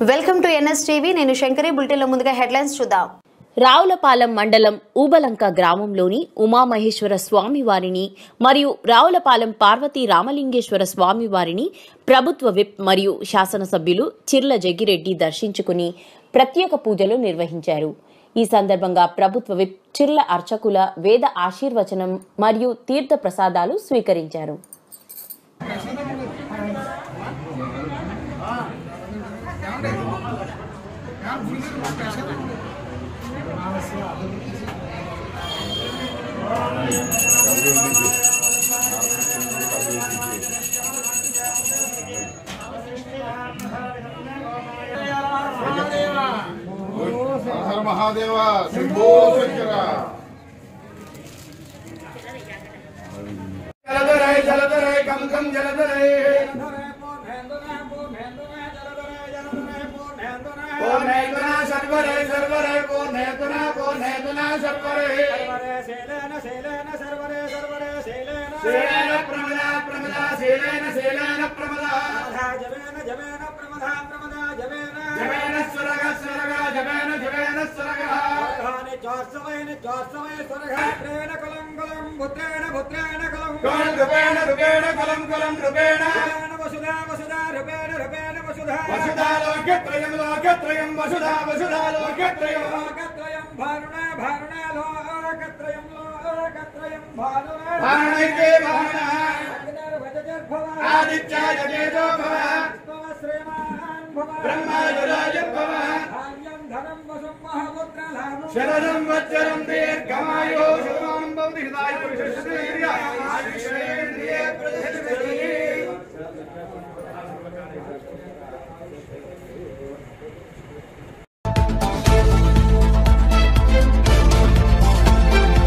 welcome to NS TV నేను శంకరి బులెటిన్లో ముందుగా హెడ్లైన్స్ చూద్దాం రావులపాలెం మండలం ఊబలంక గ్రామంలోని ఉమామహేశ్వర స్వామి వారిని మరియు రావులపాలెం పార్వతీ రామలింగేశ్వర స్వామి వారిని ప్రభుత్వ విప్ మరియు శాసనసభ్యులు చిర్ల జగ్గిరెడ్డి దర్శించుకుని ప్రత్యేక పూజలు నిర్వహించారు ఈ సందర్భంగా ప్రభుత్వ విప్ చిర్ల అర్చకుల వేద ఆశీర్వచనం మరియు తీర్థ ప్రసాదాలు స్వీకరించారు హర మహాదేవ శంభో శంకర జలధరై జలధరై కం కం జలధరై పూర్ణేతునా సర్వరే సర్వరే పూర్ణేతునా పూర్ణేతునా సర్వరే శీలేన ప్రమదా ప్రమదా శీలేన శీలేన ప్రమదా జవేన స్వరగ స్వరగ జవేన జవేన స్వరగ కలం రుపేణ రుపేణ కలం కలం రుపేణ వసుధా లోక్యత్రయం లోక్యత్రయం వసుధా వసుధా లోక్యత్రయం భారణైతే భారణ ఆదిత్యాయ తేజో భవ బ్రహ్మాయురాయ భవ శరణం వజ్రం దీర్ఘమాయో శతమానం భవతి హితాయ పురుషస్య ఆయుష్యేంద్రియే ప్రతిష్ఠితే